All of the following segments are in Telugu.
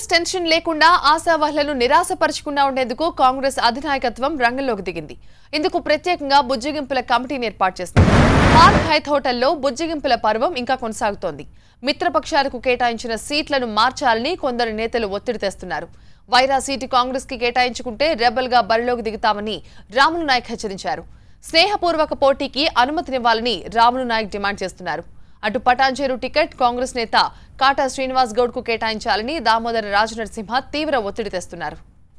కాంగ్రెస్ టెన్షన్ లేకుండా ఆశావహులను నిరాశపరచకుండా ఉండేందుకు కాంగ్రెస్ అధినాయకత్వం రంగంలోకి దిగింది ఇందుకు ప్రత్యేకంగా బుజ్జగింపుల కమిటీని ఏర్పాటు చేసింది పార్క్ హైత్ హోటల్లో బుజ్జగింపుల పర్వం ఇంకా కొనసాగుతోంది మిత్రపక్షాలకు కేటాయించిన సీట్లను మార్చాలని కొందరు నేతలు ఒత్తిడి తెస్తున్నారు వైరా సీటు కాంగ్రెస్ కి కేటాయించుకుంటే రెబల్ గా బరిలోకి దిగుతామని రాములు నాయక్ హెచ్చరించారు స్నేహపూర్వక పోటీకి అనుమతినివ్వాలని రాములు నాయక్ డిమాండ్ చేస్తున్నారు అటు పటాన్చేరు టికెట్ కాంగ్రెస్ నేత కాటా శ్రీనివాస్ గౌడ్ కు కేటాయించాలని దామోదర రాజనరసింహ తీవ్ర ఒత్తిడి తెస్తున్నారు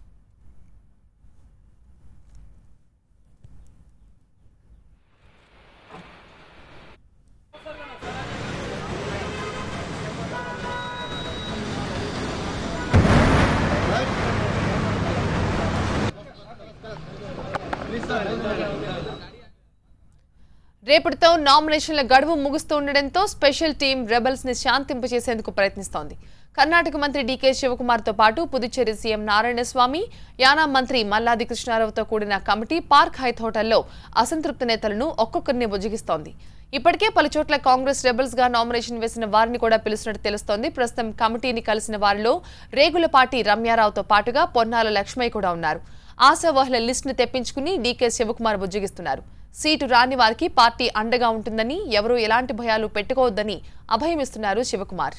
రేపటితో నామినేషన్ల గడువు ముగుస్తూ ఉండడంతో స్పెషల్ టీం రెబల్స్ ని శాంతింపచేసేందుకు ప్రయత్నిస్తోంది కర్ణాటక మంత్రి డీకే శివకుమార్ తో పాటు పుదుచ్చేరి సీఎం నారాయణస్వామి యానా మంత్రి మల్లాది కృష్ణారావుతో కూడిన కమిటీ పార్క్ హైత్ హోటల్లో అసంతృప్త నేతలను ఒక్కొక్కరిని బుజ్జగిస్తోంది ఇప్పటికే పలు చోట్ల కాంగ్రెస్ రెబల్స్ గా నామినేషన్ వేసిన వారిని కూడా పిలిచినట్టు తెలుస్తోంది ప్రస్తుతం కమిటీని కలిసిన వారిలో రేగులపాటి రమ్యారావుతో పాటుగా పొన్నాల లక్ష్మయ్య కూడా ఉన్నారు ఆశావహుల లిస్ట్ ను తెప్పించుకుని డీకే శివకుమార్ బుజ్జగిస్తున్నారు సీటు రాని వారికి పార్టీ అండగా ఉంటుందని ఎవరూ ఎలాంటి భయాలు పెట్టుకోవద్దని అభయమిస్తున్నారు శివకుమార్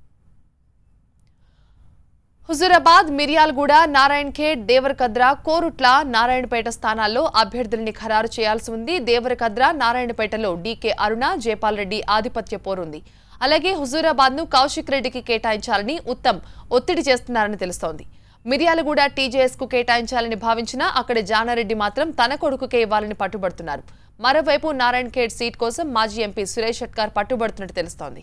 హుజూరాబాద్ మిర్యాలగూడ నారాయణ్ ఖేడ్ దేవరకద్ర కోరుట్ల నారాయణపేట స్థానాల్లో అభ్యర్థుల్ని ఖరారు చేయాల్సి ఉంది దేవరకద్ర నారాయణపేటలో డీకే అరుణ జయపాల్ రెడ్డి ఆధిపత్య పోరుంది అలాగే హుజూరాబాద్ ను కౌశిక్ రెడ్డికి కేటాయించాలని ఉత్తమ్ ఒత్తిడి చేస్తున్నారని తెలుస్తోంది మిర్యాలగూడ టీజేఎస్ కు కేటాయించాలని భావించినా అక్కడ జానారెడ్డి మాత్రం తన కొడుకుకే ఇవ్వాలని పట్టుబడుతున్నారు మరోవైపు నారాయణ్ ఖేడ్ సీట్ కోసం మాజీ ఎంపీ సురేష్ షట్కార్ పట్టుబడుతున్నట్టు తెలుస్తోంది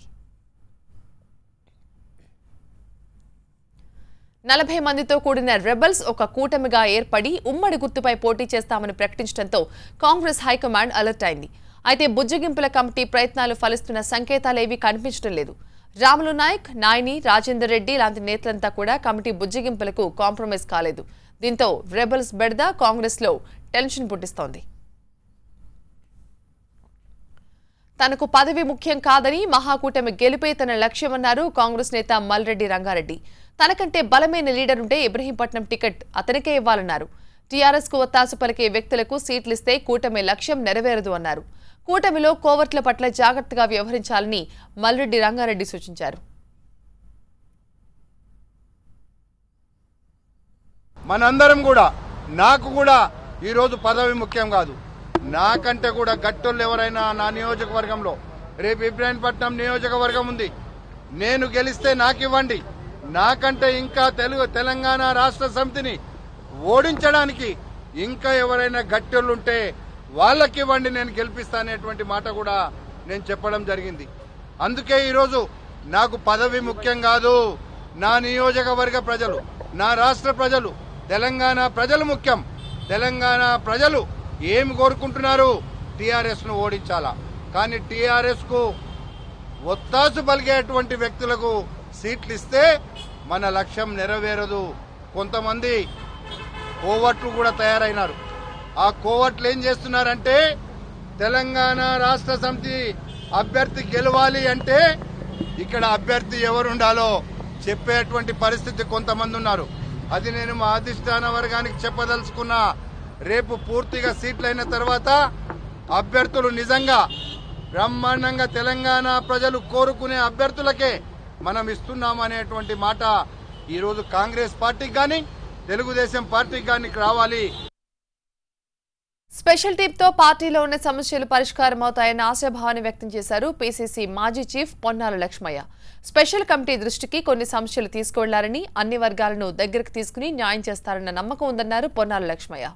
నలభై మందితో కూడిన రెబల్స్ ఒక కూటమిగా ఏర్పడి ఉమ్మడి గుర్తుపై పోటీ చేస్తామని ప్రకటించడంతో కాంగ్రెస్ హైకమాండ్ అలర్ట్ అయింది అయితే బుజ్జగింపుల కమిటీ ప్రయత్నాలు ఫలిస్తున్న సంకేతాలేవీ కనిపించడం లేదు రాములు నాయక్ నాయని రాజేందర్ రెడ్డి లాంటి నేతలంతా కూడా కమిటీ బుజ్జగింపులకు కాంప్రమైజ్ కాలేదు దీంతో రెబల్స్ బెడద కాంగ్రెస్ లో టెన్షన్ పుట్టిస్తోంది తనకు పదవి ముఖ్యం కాదని మహాకూటమి గెలిపే తన లక్ష్యమన్నారు కాంగ్రెస్ నేత మల్రెడ్డి రంగారెడ్డి తనకంటే బలమైన లీడర్ ఉంటే ఇబ్రహీంపట్నం టికెట్ అతనికే ఇవ్వాలన్నారు టీఆర్ఎస్ కు ఒత్తాసు పలికే వ్యక్తులకు సీట్లిస్తే కూటమి లక్ష్యం నెరవేరదు అన్నారు కూటమిలో కోవర్ట్ల పట్ల జాగ్రత్తగా వ్యవహరించాలని మల్రెడ్డి రంగారెడ్డి సూచించారు మనందరం కూడా నాకు కూడా ఈరోజు పదవి ముఖ్యం కాదు నాకంటే కూడా గట్టోళ్ళు ఎవరైనా నా నియోజకవర్గంలో రేపు ఇబ్రాహీంపట్నం నియోజకవర్గం ఉంది నేను గెలిస్తే నాకు ఇవ్వండి నాకంటే ఇంకా తెలుగు తెలంగాణ రాష్ట్ర సమితిని ఓడించడానికి ఇంకా ఎవరైనా గట్టోళ్ళు ఉంటే వాళ్ళకి ఇవ్వండి నేను గెలిపిస్తా అనేటువంటి మాట కూడా నేను చెప్పడం జరిగింది అందుకే ఈరోజు నాకు పదవి ముఖ్యం కాదు నా నియోజకవర్గ ప్రజలు నా రాష్ట్ర ప్రజలు తెలంగాణ ప్రజలు ముఖ్యం తెలంగాణ ప్రజలు ఏమి కోరుకుంటున్నారు టీఆర్ఎస్ ను ఓడించాలా కానీ టీఆర్ఎస్ కు ఒత్తాసు పలిగేటువంటి వ్యక్తులకు సీట్లు ఇస్తే మన లక్ష్యం నెరవేరదు కొంతమంది కోవట్లు కూడా తయారైనారు ఆ కోవట్లు ఏం చేస్తున్నారంటే తెలంగాణ రాష్ట్ర సమితి అభ్యర్థి గెలవాలి అంటే ఇక్కడ అభ్యర్థి ఎవరు ఉండాలో చెప్పేటువంటి పరిస్థితి కొంతమంది ఉన్నారు అది నేను మా అధిష్టాన వర్గానికి చెప్పదలుచుకున్నా రేపు పూర్తిగా సీట్లైన తర్వాత అభ్యర్థులు నిజంగా బ్రహ్మాండంగా తెలంగాణ ప్రజలు కోరుకునే అభ్యర్థులకే మనం ఇస్తున్నాం అనేటువంటి మాట ఈరోజు కాంగ్రెస్ పార్టీకి కానీ తెలుగుదేశం పార్టీకి కానీ రావాలి స్పెషల్ టీప్ తో పార్టీలో ఉన్న సమస్యలు పరిష్కారం అవుతాయన్న ఆశాభావాన్ని వ్యక్తం చేశారు పీసీసీ మాజీ chief Ponnala Lakshmaiah special committee దృష్టికి కొన్ని సమస్యలు తీసుకువెళ్లారని అన్ని వర్గాలను దగ్గరకు తీసుకుని న్యాయం చేస్తారన్న నమ్మకం ఉందన్నారు పొన్నాల లక్ష్మయ్య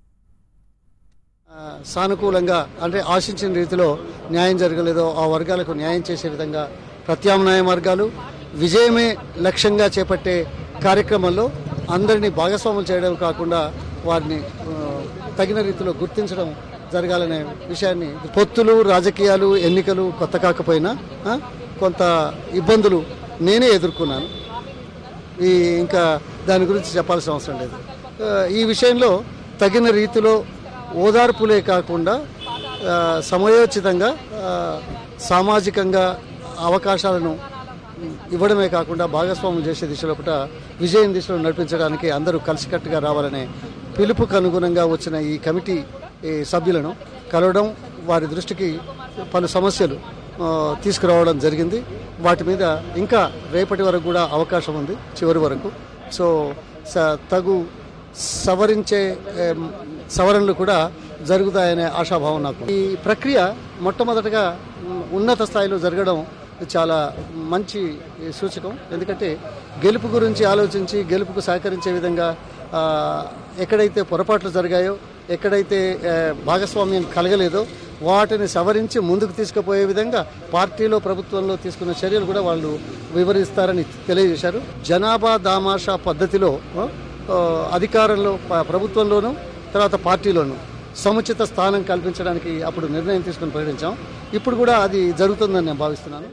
ఆ, సానుకూలంగా అంటే ఆశించిన రీతిలో న్యాయం జరగలేదో ఆ వర్గాలకు న్యాయం చేసే విధంగా ప్రత్యామ్నాయ మార్గాలు విజయమే లక్ష్యంగా చేపట్టే కార్యక్రమంలో అందరినీ భాగస్వాములు చేయడం కాకుండా వారిని ఆ, తగిన రీతిలో గుర్తించడం జరగాలనే విషయాన్ని పొత్తులు రాజకీయాలు ఎన్నికలు కొత్త కాకపోయినా ఆ, కొంత ఇబ్బందులు నేనే ఎదుర్కొన్నాను ఈ ఇంకా దాని గురించి చెప్పాల్సిన అవసరం లేదు ఆ, ఈ విషయంలో తగిన రీతిలో ఓదార్పులే కాకుండా ఆ, సమయోచితంగా ఆ, సామాజికంగా అవకాశాలను ఇవ్వడమే కాకుండా భాగస్వాములు చేసే దిశలో కూడా విజయం దిశలో నడిపించడానికి అందరూ కలిసికట్టుగా రావాలనే పిలుపుకు అనుగుణంగా వచ్చిన ఈ కమిటీ ఈ సభ్యులను కలవడం వారి దృష్టికి పలు సమస్యలు ఆ, తీసుకురావడం జరిగింది వాటి మీద ఇంకా రేపటి వరకు కూడా అవకాశం ఉంది చివరి వరకు సో స- తగు సవరించే ఏం, సవరణలు కూడా జరుగుతాయనే ఆశాభావం నాకు ఈ ప్రక్రియ మొట్టమొదటగా ఉమ్, ఉన్నత స్థాయిలో జరగడం చాలా మంచి సూచకం ఎందుకంటే గెలుపు గురించి ఆలోచించి గెలుపుకు సహకరించే విధంగా ఆ, ఎక్కడైతే పొరపాట్లు జరిగాయో ఎక్కడైతే ఆ, భాగస్వామ్యం కలగలేదో వాటిని సవరించి ముందుకు తీసుకుపోయే విధంగా పార్టీలో ప్రభుత్వంలో తీసుకున్న చర్యలు కూడా వాళ్ళు వివరిస్తారని తెలియజేశారు జనాభా దామాషా పద్ధతిలో ఆ, ఆ, అధికారంలో ప- ప్రభుత్వంలోనూ తర్వాత పార్టీలోనూ సముచిత స్థానం కల్పించడానికి అప్పుడు నిర్ణయం తీసుకుని ప్రకటించాం ఇప్పుడు కూడా అది జరుగుతుందని నేను భావిస్తున్నాను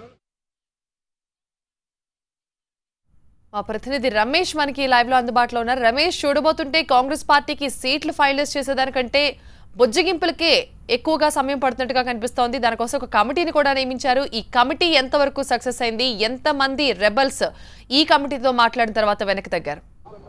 మా ప్రతినిధి రమేష్ మనకి లైవ్ లో అందుబాటులో ఉన్నారు రమేష్ చూడబోతుంటే కాంగ్రెస్ పార్టీకి సీట్లు ఫైనలైజ్ చేసేదానికంటే బుజ్జగింపులకే ఎక్కువగా సమయం పడుతున్నట్టుగా కనిపిస్తోంది దానికోసం ఒక కమిటీని కూడా నియమించారు ఈ కమిటీ ఎంతవరకు సక్సెస్ అయింది ఎంతమంది రెబల్స్ ఈ కమిటీతో మాట్లాడిన తర్వాత వెనక్కి తగ్గారు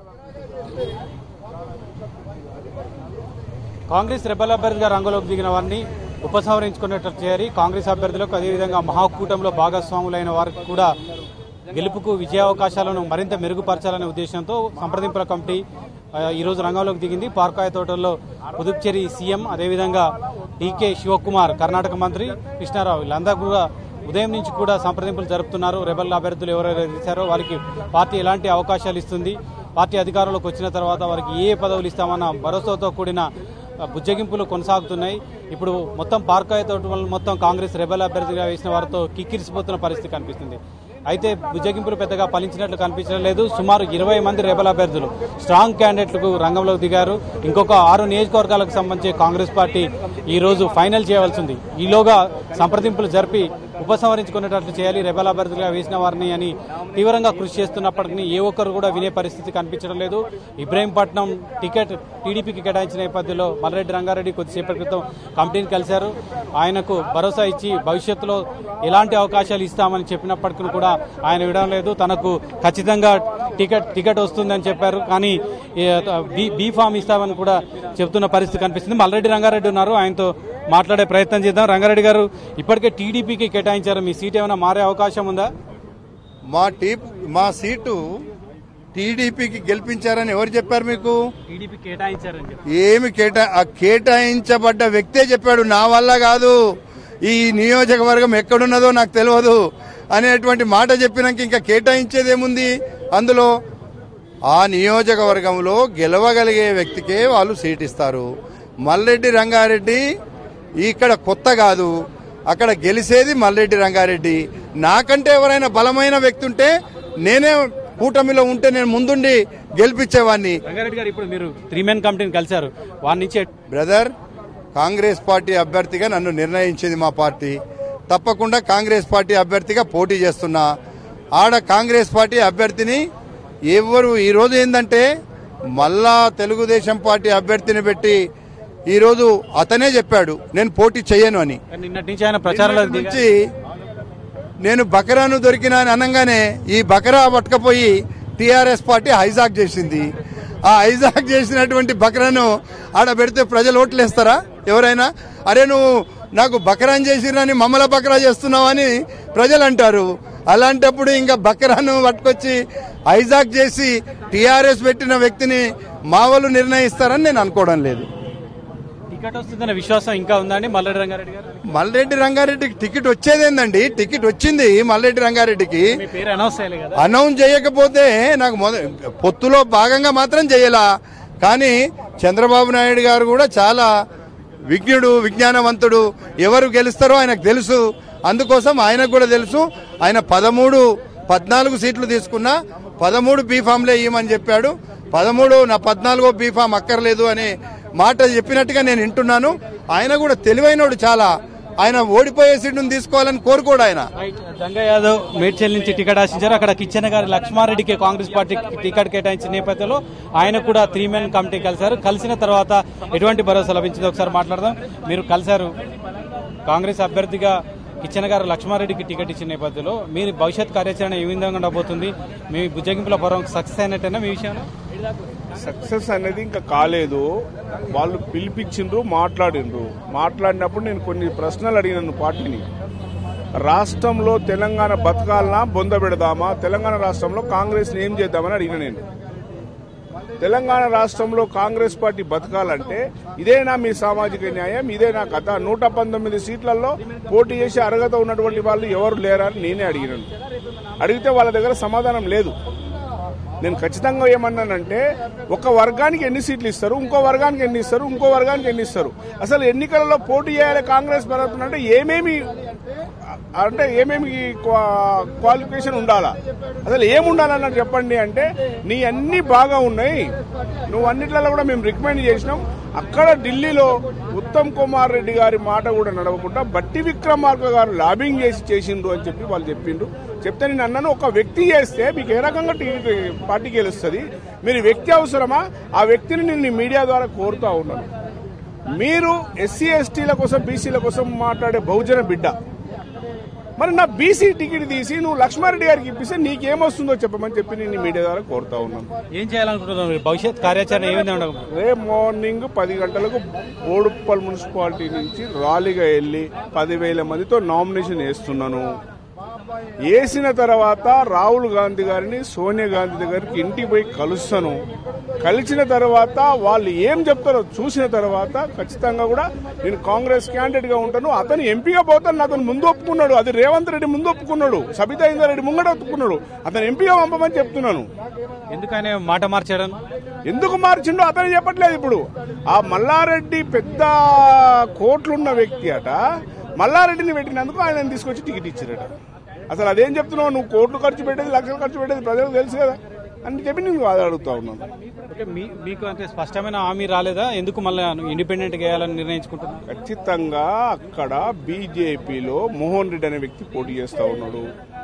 కాంగ్రెస్ రెబల్ అభ్యర్థిగా రంగంలోకి దిగిన వారిని ఉపసంహరించుకునేటట్టు చేరి కాంగ్రెస్ అభ్యర్థులకు అదేవిధంగా మహాకూటంలో భాగస్వాములైన వారికి కూడా గెలుపుకు విజయావకాశాలను మరింత మెరుగుపరచాలనే ఉద్దేశంతో సంప్రదింపుల కమిటీ ఆ, ఈ రోజు రంగంలోకి దిగింది పార్కాయ తోటల్లో పుదుచ్చేరి సీఎం అదేవిధంగా డీకే శివకుమార్ కర్ణాటక మంత్రి కృష్ణారావు వీళ్ళందరూ కూడా ఉదయం నుంచి కూడా సంప్రదింపులు జరుపుతున్నారు రెబల్ అభ్యర్థులు ఎవరెవరు గెలిచారో వారికి పార్టీ ఎలాంటి అవకాశాలు ఇస్తుంది పార్టీ అధికారంలోకి వచ్చిన తర్వాత వారికి ఏ పదవులు ఇస్తామన్న భరోసాతో కూడిన ఆ, బుజ్జగింపులు కొనసాగుతున్నాయి ఇప్పుడు మొత్తం పార్కాయ తోట వల్ల మొత్తం కాంగ్రెస్ రెబల్ అభ్యర్థిగా వేసిన వారితో కిక్కిరిసిపోతున్న పరిస్థితి కనిపిస్తుంది అయితే బుజ్జగింపులు పెద్దగా ఫలించినట్లు కనిపించడం లేదు సుమారు ఇరవై మంది రెబల్ అభ్యర్థులు స్ట్రాంగ్ క్యాండిడేట్లకు రంగంలోకి దిగారు ఇంకొక ఆరు నియోజకవర్గాలకు సంబంధించి కాంగ్రెస్ పార్టీ ఈ రోజు ఫైనల్ చేయవలసి ఉంది ఈలోగా సంప్రదింపులు జరిపి ఉపసంహరించుకునేటట్లు చేయాలి రెబల్ అభ్యర్థులుగా వేసిన వారిని అని తీవ్రంగా కృషి చేస్తున్నప్పటికీ ఏ ఒక్కరు కూడా వినే పరిస్థితి కనిపించడం లేదు ఇబ్రహీంపట్నం టికెట్ టీడీపీకి కేటాయించిన నేపథ్యంలో మల్రెడ్డి రంగారెడ్డి కొద్దిసేపటి క్రితం కమిటీని కలిశారు ఆయనకు భరోసా ఇచ్చి భవిష్యత్తులో ఎలాంటి అవకాశాలు ఇస్తామని చెప్పినప్పటికీ కూడా ఆయన ఇవ్వడం లేదు తనకు ఖచ్చితంగా టికెట్ టికెట్ వస్తుందని చెప్పారు కానీ ఏ, బీ బీ ఫామ్ ఇస్తామని కూడా చెబుతున్న పరిస్థితి కనిపిస్తుంది మల్రెడ్డి రంగారెడ్డి ఉన్నారు ఆయనతో మాట్లాడే ప్రయత్నం చేద్దాం రంగారెడ్డి గారు ఇప్పటికే టీడీపీకి కేటాయించారు మీ సీట్ ఏమైనా మారే అవకాశం ఉందా మా టీ మా సీటు టీడీపీకి గెలిపించారని ఎవరు చెప్పారు మీకు టీడీపీ కేటాయించారని చెప్పి ఏమి కేటా ఆ కేటాయించబడ్డ వ్యక్తే చెప్పాడు నా వల్ల కాదు ఈ నియోజకవర్గం ఎక్కడున్నదో నాకు తెలియదు అనేటువంటి మాట చెప్పినాక ఇంకా కేటాయించేదేముంది అందులో ఆ నియోజకవర్గంలో గెలవగలిగే వ్యక్తికే వాళ్ళు సీట్ ఇస్తారు మల్లెడ్డి రంగారెడ్డి ఇక్కడ కొత్త కాదు అక్కడ గెలిచేది మల్లెడ్డి రంగారెడ్డి నాకంటే ఎవరైనా బలమైన వ్యక్తి ఉంటే నేనే కూటమిలో ఉంటే నేను ముందుండి గెలిపించేవాడిని రంగారెడ్డి గారు ఇప్పుడు మీరు త్రీ మెన్ కమిటీని కలిశారు వారి నుంచి బ్రదర్ కాంగ్రెస్ పార్టీ అభ్యర్థిగా నన్ను నిర్ణయించింది మా పార్టీ తప్పకుండా కాంగ్రెస్ పార్టీ అభ్యర్థిగా పోటీ చేస్తున్నా ఆడ కాంగ్రెస్ పార్టీ అభ్యర్థిని ఎవరు ఈరోజు ఏంటంటే మళ్ళా తెలుగుదేశం పార్టీ అభ్యర్థిని పెట్టి ఈరోజు అతనే చెప్పాడు నేను పోటీ చేయను అని నిన్నటి నుంచి ఆయన ప్రచారంలో నిన్నటి నుంచి నేను బకరాను దొరికినా అని అనగానే ఈ బకరా పట్టుకపోయి టీఆర్ఎస్ పార్టీ హైజాక్ చేసింది ఆ హైజాక్ చేసినటువంటి బకరాను ఆడ పెడితే ప్రజలు ఓట్లేస్తారా ఎవరైనా అరే నువ్వు నాకు బకరాన్ చేసిరని మమ్మల బకరా చేస్తున్నావని ప్రజలు అంటారు అలాంటప్పుడు ఇంకా బకరాను పట్టుకొచ్చి హైజాక్ చేసి టీఆర్ఎస్ పెట్టిన వ్యక్తిని మా వాళ్ళు నిర్ణయిస్తారని నేను అనుకోవడం లేదు టికెట్ వస్తుందన్న విశ్వాసం ఇంకా ఉందండి మల్లెడ్డి రంగారెడ్డి గారు మల్రెడ్డి రంగారెడ్డికి టికెట్ వచ్చేదేందండి టికెట్ వచ్చింది మల్రెడ్డి రంగారెడ్డికి మీ పేరు అనౌన్స్ చేయాలి కదా అనౌన్స్ చేయకపోతే నాకు మొద పొత్తులో భాగంగా మాత్రం చేయలా కానీ చంద్రబాబు నాయుడు గారు కూడా చాలా విజ్ఞుడు విజ్ఞానవంతుడు ఎవరు గెలుస్తారో ఆయనకు తెలుసు అందుకోసం ఆయనకు కూడా తెలుసు ఆయన పదమూడు పద్నాలుగు సీట్లు తీసుకున్నా పదమూడు బీఫామ్లే ఇవ్వమని చెప్పాడు పదమూడు నా పద్నాలుగో బీఫామ్ అక్కర్లేదు అనే మాట చెప్పినట్టుగా నేను వింటున్నాను ఆయన కూడా తెలివైనోడు చాలా ఆయన ఓడిపోయే సీటును తీసుకోవాలని కోరుకోడు ఆయన రైట్ గంగా యాదవ్ మేడ్చల్ నుంచి టికెట్ ఆశించారు అక్కడ కిచ్చెన్న గారి లక్ష్మారెడ్డికి కాంగ్రెస్ పార్టీ టికెట్ కేటాయించిన నేపథ్యంలో ఆయన కూడా త్రీ మెన్ కమిటీ కలిశారు కలిసిన తర్వాత ఎటువంటి భరోసా లభించింది ఒకసారి మాట్లాడదాం మీరు కలిశారు కాంగ్రెస్ అభ్యర్థిగా కిచెన్ గారు లక్ష్మారెడ్డికి టికెట్ ఇచ్చిన నేపథ్యంలో మీరు భవిష్యత్ కార్యాచరణ ఏ విధంగా ఉండబోతుంది మీ బుజ్జగింపుల పరం సక్సెస్ అయినట్టేనా మీ విషయంలో సక్సెస్ అనేది ఇంకా కాలేదు వాళ్ళు పిలిపించిండ్రు మాట్లాడిండ్రు మాట్లాడినప్పుడు నేను కొన్ని ప్రశ్నలు అడిగినాను పార్టీని రాష్ట్రంలో తెలంగాణ బతకాలనా బొంద పెడదామా తెలంగాణ రాష్ట్రంలో కాంగ్రెస్ ఏం చేద్దామని అడిగిన నేను తెలంగాణ రాష్ట్రంలో కాంగ్రెస్ పార్టీ బతకాలంటే ఇదేనా మీ సామాజిక న్యాయం ఇదేనా కథ నూట పంతొమ్మిది సీట్లలో పోటీ చేసి అర్హత ఉన్నటువంటి వాళ్ళు ఎవరు లేరా అని నేనే అడిగినాను అడిగితే వాళ్ళ దగ్గర సమాధానం లేదు నేను ఖచ్చితంగా ఏమన్నానంటే ఒక వర్గానికి ఎన్ని సీట్లు ఇస్తారు ఇంకో వర్గానికి ఎన్ని ఇస్తారు ఇంకో వర్గానికి ఎన్ని ఇస్తారు అసలు ఎన్నికలలో పోటీ చేయాలి కాంగ్రెస్ ప్రభుత్వం అంటే ఏమేమి అంటే ఏమేమి క్వా- క్వాలిఫికేషన్ ఉండాలా అసలు ఏమి ఉండాలన్నట్టు చెప్పండి అంటే నీ అన్ని బాగా ఉన్నాయి నువ్వు అన్నిట్లలో కూడా మేము రికమెండ్ చేసినాం అక్కడ ఢిల్లీలో ఉత్తమ్ కుమార్ రెడ్డి గారి మాట కూడా నడవకుండా బట్టి విక్రమార్క గారు లాబింగ్ చేసి చేసిండ్రు అని చెప్పి వాళ్ళు చెప్పిండ్రు చెప్తే నేను అన్నాను ఒక వ్యక్తి చేస్తే మీకు ఏ రకంగా టీ- పార్టీ గెలుస్తుంది మీరు వ్యక్తి అవసరమా ఆ వ్యక్తిని నేను ఈ మీడియా ద్వారా కోరుతా ఉన్నాను మీరు ఎస్సీ ఎస్టీల కోసం బీసీల కోసం మాట్లాడే బహుజన బిడ్డ మరి నా బీసీ టికెట్ తీసి నువ్వు లక్ష్మారెడ్డి గారికి ఇప్పిస్తే నీకేమొస్తుందో చెప్పమని చెప్పి నేను ఈ మీడియా ద్వారా కోరుతా ఉన్నాను ఏం చేయాలనుకుంటున్నారు మీరు భవిష్యత్ కార్యాచరణ ఏ విధంగా ఉండబోతుంది రేపు మార్నింగ్ పది గంటలకు బోడుప్పల్ మున్సిపాలిటీ నుంచి ర్యాలీగా వెళ్ళి పదివేల మందితో నామినేషన్ వేస్తున్నాను వేసిన తర్వాత రాహుల్ గాంధీ గారిని సోనియా గాంధీ దగ్గరికి ఇంటికి పోయి కలుస్తాను కలిసిన తర్వాత వాళ్ళు ఏం చెప్తారో చూసిన తర్వాత ఖచ్చితంగా కూడా నేను కాంగ్రెస్ క్యాండిడేట్ గా ఉంటాను అతను ఎంపీగా పోతాను అతను ముందు ఒప్పుకున్నాడు అది రేవంత్ రెడ్డి ముందు ఒప్పుకున్నాడు సబితా ఇందారెడ్డి ముంగట ఒప్పుకున్నాడు అతను ఎంపీగా పంపమని చెప్తున్నాను ఎందుకనే మాట మార్చాడని ఎందుకు మార్చిండో అతను చెప్పట్లేదు ఇప్పుడు ఆ మల్లారెడ్డి పెద్ద కోట్లున్న వ్యక్తి అట మల్లారెడ్డిని పెట్టినందుకు ఆయన తీసుకొచ్చి టికెట్ ఇచ్చారట అసలు అదేం చెప్తున్నావు నువ్వు కోట్లు ఖర్చు పెట్టేది లక్షలు ఖర్చు పెట్టేది ప్రజలకు తెలుసు కదా అని చెప్పి నేను అది అడుగుతా ఉన్నాను ఓకే మీ మీకు అంటే స్పష్టమైన హామీ రాలేదా ఎందుకు మళ్ళీ ఇండిపెండెంట్ గా వేయాలని నిర్ణయించుకుంటున్నారు ఖచ్చితంగా అక్కడ బీజేపీలో మోహన్ రెడ్డి అనే వ్యక్తి పోటీ చేస్తా ఉన్నాడు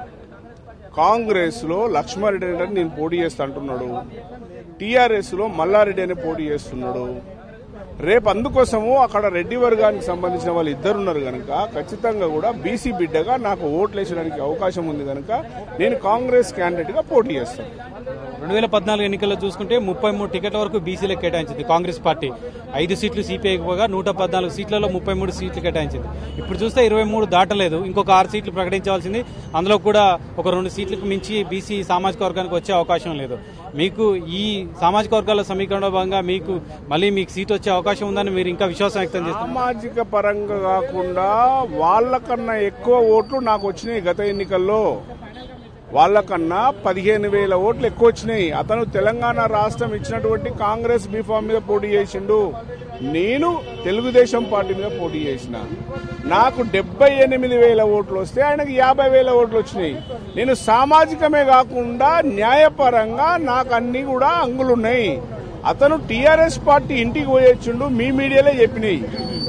కాంగ్రెస్ లో లక్ష్మారెడ్డి అని నేను పోటీ చేస్తా అంటున్నాడు టీఆర్ఎస్ లో మల్లారెడ్డి అని పోటీ చేస్తున్నాడు రేపు అందుకోసము అక్కడ రెడ్డి వర్గానికి సంబంధించిన వాళ్ళు ఇద్దరు ఉన్నారు కనుక ఖచ్చితంగా కూడా బీసీ బిడ్డగా నాకు ఓట్లు వేసడానికి అవకాశం ఉంది కనుక నేను కాంగ్రెస్ క్యాండిడేట్ గా పోటీ చేస్తాను రెండు వేల పద్నాలుగు ఎన్నికల్లో చూసుకుంటే ముప్పై మూడు టికెట్ల వరకు బీసీలకు కేటాయించింది కాంగ్రెస్ పార్టీ ఐదు సీట్లు సిపిఐకి పోగా నూట పద్నాలుగు సీట్లలో ముప్పై మూడు సీట్లు కేటాయించింది ఇప్పుడు చూస్తే ఇరవై మూడు దాటలేదు ఇంకొక ఆరు సీట్లు ప్రకటించవలసింది అందులో కూడా ఒక రెండు సీట్లకు మించి బీసీ సామాజిక వర్గానికి వచ్చే అవకాశం లేదు మీకు ఈ సామాజిక వర్గాల సమీకరణలో భాగంగా మీకు మళ్ళీ మీకు సీట్ వచ్చే అవకాశం ఉందని మీరు ఇంకా విశ్వాసం వ్యక్తం చేస్తున్నారు సామాజిక పరంగా కాకుండా వాళ్ళకన్నా ఎక్కువ ఓట్లు నాకు వచ్చినాయి గత ఎన్నికల్లో వాళ్ళకన్నా పదిహేను వేల ఓట్లు ఎక్కువ వచ్చినాయి అతను తెలంగాణ రాష్ట్రం ఇచ్చినటువంటి కాంగ్రెస్ బీఫామ్ మీద పోటీ చేసిండు నేను తెలుగుదేశం పార్టీ మీద పోటీ చేసిన నాకు డెబ్బై ఎనిమిది వేల ఓట్లు వస్తే ఆయనకు యాభై వేల ఓట్లు వచ్చినాయి నేను సామాజికమే కాకుండా న్యాయపరంగా నాకు అన్ని కూడా అంగులున్నాయి అతను టీఆర్ఎస్ పార్టీ ఇంటికి పోయొచ్చిండు మీ మీడియాలో చెప్పినాయి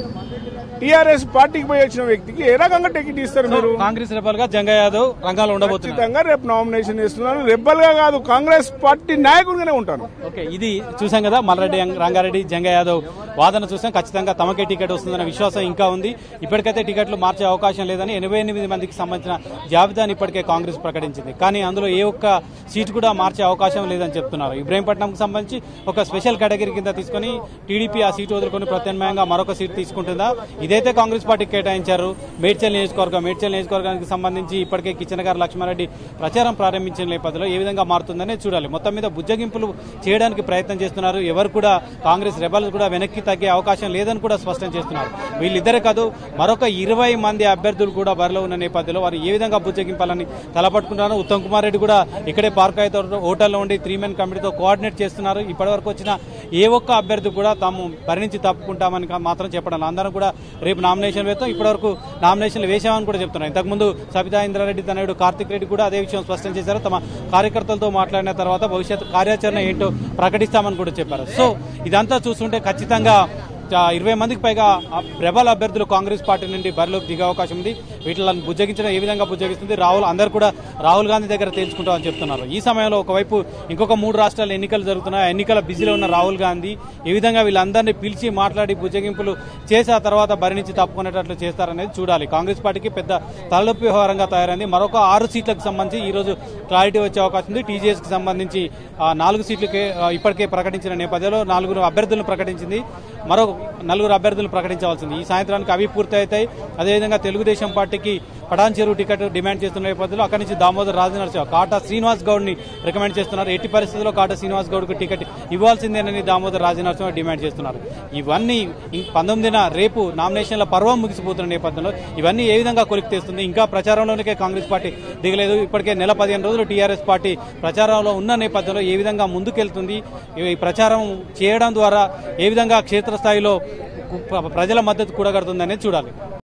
టీఆర్ఎస్ పార్టీకి పోయి వచ్చిన వ్యక్తికి ఏ రకంగా టికెట్ ఇస్తారు మీరు కాంగ్రెస్ రెబల్ గా జంగా యాదవ్ రంగాలు ఉండబోతున్నారు ఖచ్చితంగా రేపు నామినేషన్ ఇస్తున్నాను రెబ్బల్ గా కాదు కాంగ్రెస్ పార్టీ నాయకుడిగానే ఉంటాను ఓకే ఇది చూసాం కదా మల్లారెడ్డి రంగారెడ్డి జంగ యాదవ్ వాదన చూసాం ఖచ్చితంగా తమకే టికెట్ వస్తుందన్న విశ్వాసం ఇంకా ఉంది ఇప్పటికైతే టికెట్లు మార్చే అవకాశం లేదని ఎనభై ఎనిమిది మందికి సంబంధించిన జాబితాను ఇప్పటికే కాంగ్రెస్ ప్రకటించింది కానీ అందులో ఏ ఒక్క సీటు కూడా మార్చే అవకాశం లేదని చెప్తున్నారు ఇబ్రాహీంపట్నంకు సంబంధించి ఒక స్పెషల్ కేటగిరీ కింద తీసుకొని టీడీపీ ఆ సీటు వదులుకొని ప్రత్యామ్నాయంగా మరొక సీటు తీసుకుంటుందా ఇదైతే కాంగ్రెస్ పార్టీకి కేటాయించారు మేడ్చల్ నియోజకవర్గం మేడ్చల్ నియోజకవర్గానికి సంబంధించి ఇప్పటికే కిచెన్ గారు లక్ష్మారెడ్డి ప్రచారం ప్రారంభించిన నేపథ్యంలో ఏ విధంగా మారుతుందనే చూడాలి మొత్తం మీద బుజ్జగింపులు చేయడానికి ప్రయత్నం చేస్తున్నారు ఎవరు కూడా కాంగ్రెస్ రెబల్స్ కూడా వెనక్కి తగ్గే అవకాశం లేదని కూడా స్పష్టం చేస్తున్నారు వీళ్ళిద్దరే కాదు మరొక ఇరవై మంది అభ్యర్థులు కూడా బరిలో ఉన్న నేపథ్యంలో వారు ఏ విధంగా బుజ్జగింపాలని తలపట్టుకుంటున్నారు ఉత్తమ్ కుమార్ రెడ్డి కూడా ఇక్కడే పార్క్ అయితే హోటల్లో ఉండి త్రీ మెన్ కమిటీతో కోఆర్డినేట్ చేస్తున్నారు ఇప్పటివరకు వచ్చిన ఏ ఒక్క అభ్యర్థి కూడా తాము భరించి తప్పుకుంటామని కా- మాత్రం చెప్పడం లేదు. అందరం కూడా రేపు నామినేషన్ వేస్తాం ఇప్పటివరకు నామినేషన్లు వేసామని కూడా చెప్తున్నారు ఇంతకుముందు సబితా ఇంద్రారెడ్డి తనయుడు కార్తిక్ రెడ్డి కూడా అదే విషయం స్పష్టం చేశారు తమ కార్యకర్తలతో మాట్లాడిన తర్వాత భవిష్యత్ కార్యాచరణ ఏంటో ప్రకటిస్తామని కూడా చెప్పారు సో ఇదంతా చూస్తుంటే ఖచ్చితంగా చా- ఇరవై మందికి పైగా ఆ రెబల్ అభ్యర్థులు కాంగ్రెస్ పార్టీ నుండి బరిలోకి దిగే అవకాశం ఉంది వీటిని బుజ్జగించడం ఏ విధంగా బుజ్జగిస్తుంది రాహుల్ అందరూ కూడా రాహుల్ గాంధీ దగ్గర తేల్చుకుంటామని చెప్తున్నారు ఈ సమయంలో ఒకవైపు ఇంకొక మూడు రాష్ట్రాల ఎన్నికలు జరుగుతున్నాయి ఆ ఎన్నికల బిజీలో ఉన్న రాహుల్ గాంధీ ఏ విధంగా వీళ్ళందరినీ పిలిచి మాట్లాడి బుజ్జగింపులు చేసి ఆ తర్వాత బరి నుంచి తప్పుకునేటట్లు చేస్తారనేది చూడాలి కాంగ్రెస్ పార్టీకి పెద్ద తలనొప్పి వ్యవహారంగా తయారైంది మరొక ఆరు సీట్లకు సంబంధించి ఈ రోజు క్లారిటీ వచ్చే అవకాశం ఉంది టీజేఎస్ కి సంబంధించి ఆ, నాలుగు సీట్లకే ఆ, ఇప్పటికే ప్రకటించిన నేపథ్యంలో నాలుగురు అభ్యర్థులను ప్రకటించింది మరో నలుగురు అభ్యర్థులను ప్రకటించవలసింది ఈ సాయంత్రానికి అవి పూర్తి అవుతాయి అదేవిధంగా తెలుగుదేశం పార్టీకి పటాన్ చెరువు టికెట్ డిమాండ్ చేస్తున్న నేపథ్యంలో అక్కడి నుంచి దామోదర్ రాజనరసింహ కాటా శ్రీనివాస్ గౌడ్ ని రికమెండ్ చేస్తున్నారు ఎట్టి పరిస్థితుల్లో కాటా శ్రీనివాస్ గౌడ్ కు టికెట్ ఇవ్వాల్సిందేనని దామోదర్ రాజనరసింహ డిమాండ్ చేస్తున్నారు ఇవన్నీ ఇం- పంతొమ్మిదిన రేపు నామినేషన్ల పర్వం ముగిసిపోతున్న నేపథ్యంలో ఇవన్నీ ఏ విధంగా కొలికి తెస్తుంది ఇంకా ప్రచారంలోనికే కాంగ్రెస్ పార్టీ దిగలేదు ఇప్పటికే నెల పదిహేను రోజులు టీఆర్ఎస్ పార్టీ ప్రచారంలో ఉన్న నేపథ్యంలో ఏ విధంగా ముందుకెళ్తుంది ఈ ప్రచారం చేయడం ద్వారా ఏ విధంగా క్షేత్రస్థాయిలో కు- ప్రజల మద్దతు కూడగడుతుంది అనేది చూడాలి